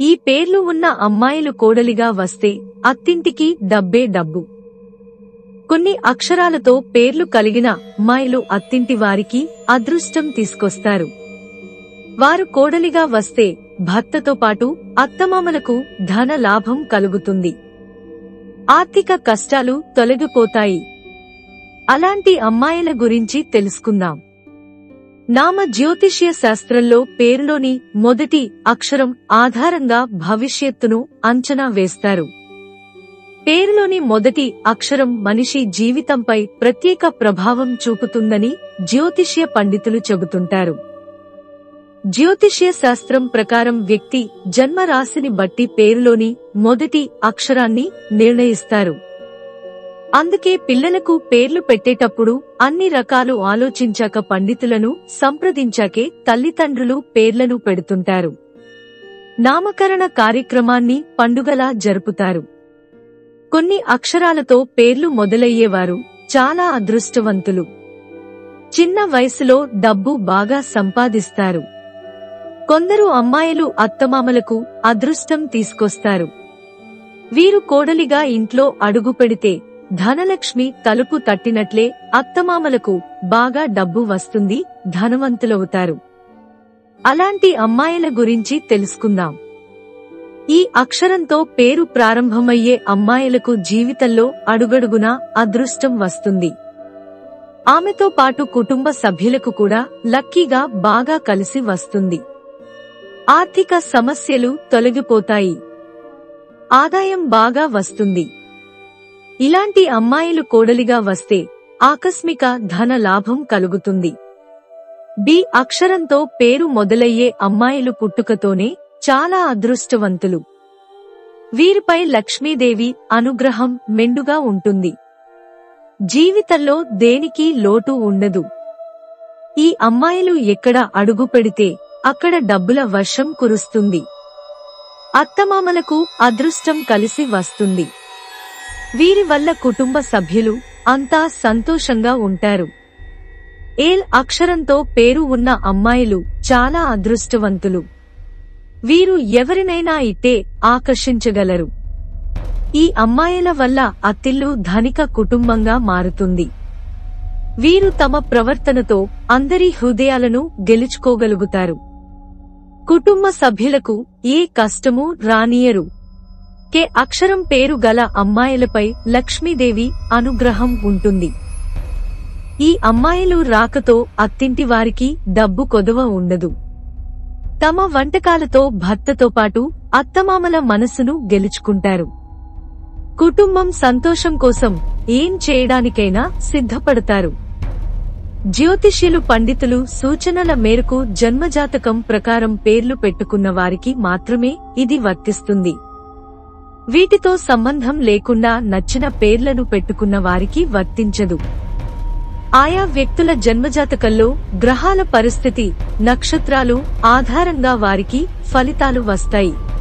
ఈ పేర్లు ఉన్న అమ్మాయిలు కోడలిగా వస్తే అత్తింటికి డబ్బే డబ్బు కొన్ని అక్షరాలతో పేర్లు కలిగిన అమ్మాయిలు అత్తింటి వారికి అదృష్టం తీసుకొస్తారు వారు కోడలిగా వస్తే భర్తతో పాటు అత్తమామలకు ధన లాభం కలుగుతుంది ఆర్థిక కష్టాలు తొలగిపోతాయి అలాంటి అమ్మాయిల గురించి తెలుసుకుందాం నామ జ్యోతిష్య శాస్త్రంలో పేరులోని మొదటి అక్షరం ఆధారంగా భవిష్యత్తును అంచనా వేస్తారు పేరులోని మొదటి అక్షరం మనిషి జీవితంపై ప్రత్యేక ప్రభావం చూపుతుందని జ్యోతిష్య పండితులు చెబుతుంటారు జ్యోతిష్య శాస్త్రం ప్రకారం వ్యక్తి జన్మరాశిని బట్టి పేరులోని మొదటి అక్షరాన్ని నిర్ణయిస్తారు అందుకే పిల్లలకు పేర్లు పెట్టేటప్పుడు అన్ని రకాలు ఆలోచించాక పండితులను సంప్రదించాకే తల్లిదండ్రులు పేర్లను పెడుతుంటారు నామకరణ కార్యక్రమాన్ని పండుగలా జరుపుతారు కొన్ని అక్షరాలతో పేర్లు మొదలయ్యేవారు చాలా అదృష్టవంతులు చిన్న వయసులో డబ్బు బాగా సంపాదిస్తారు కొందరు అమ్మాయిలు అత్తమామలకు అదృష్టం తీసుకొస్తారు వీరు కోడలిగా ఇంట్లో అడుగు పెడితే ధనలక్ష్మి తలుపు తట్టినట్లే అత్తమామలకు బాగా డబ్బు వస్తుంది ధనవంతులవుతారు అలాంటి అమ్మాయిల గురించి తెలుసుకుందాం ఈ అక్షరంతో పేరు ప్రారంభమయ్యే అమ్మాయిలకు జీవితంలో అడుగడుగునా అదృష్టం వస్తుంది ఆమెతో పాటు కుటుంబ సభ్యులకు కూడా లక్కీగా బాగా కలిసి వస్తుంది ఆర్థిక సమస్యలు తొలగిపోతాయి ఆదాయం బాగా వస్తుంది ఇలాంటి అమ్మాయిలు కోడలిగా వస్తే ఆకస్మిక ధన లాభం కలుగుతుంది బి అక్షరంతో పేరు మొదలయ్యే అమ్మాయిలు పుట్టుకతోనే చాలా అదృష్టవంతులు వీరిపై లక్ష్మీదేవి అనుగ్రహం మెండుగా ఉంటుంది జీవితంలో దేనికి లోటు ఉండదు ఈ అమ్మాయిలు ఎక్కడ అడుగు పెడితే అక్కడ డబ్బుల వర్షం కురుస్తుంది అత్తమామలకు అదృష్టం కలిసి వస్తుంది వీరి వల్ల కుటుంబ సభ్యులు అంతా సంతోషంగా ఉంటారు ఏల్ అక్షరంతో పేరు ఉన్న అమ్మాయిలు చాలా అదృష్టవంతులు వీరు ఎవరినైనా ఇట్టే ఆకర్షించగలరు ఈ అమ్మాయిల వల్ల అత్తిల్లు ధనిక కుటుంబంగా మారుతుంది వీరు తమ ప్రవర్తనతో అందరి హృదయాలను గెలుచుకోగలుగుతారు కుటుంబ సభ్యులకు ఏ కష్టమూ రానియరు కే అక్షరం పేరు గల అమ్మాయిలపై లక్ష్మీదేవి అనుగ్రహం ఉంటుంది ఈ అమ్మాయిలు రాకతో అత్తింటి వారికి డబ్బు కొదవ ఉండదు తమ వంటకాలతో భర్తతో పాటు అత్తమామల మనసును గెలుచుకుంటారు కుటుంబం సంతోషం కోసం ఏం చేయడానికైనా సిద్ధపడతారు జ్యోతిష్యులు పండితులు సూచనల మేరకు జన్మజాతకం ప్రకారం పేర్లు పెట్టుకున్న వారికి మాత్రమే ఇది వర్తిస్తుంది వీటితో సంబంధం లేకుండా నచ్చిన పేర్లను పెట్టుకున్న వారికి వర్తించదు ఆయా వ్యక్తుల జన్మజాతకంలో గ్రహాల పరిస్థితి నక్షత్రాలు ఆధారంగా వారికి ఫలితాలు వస్తాయి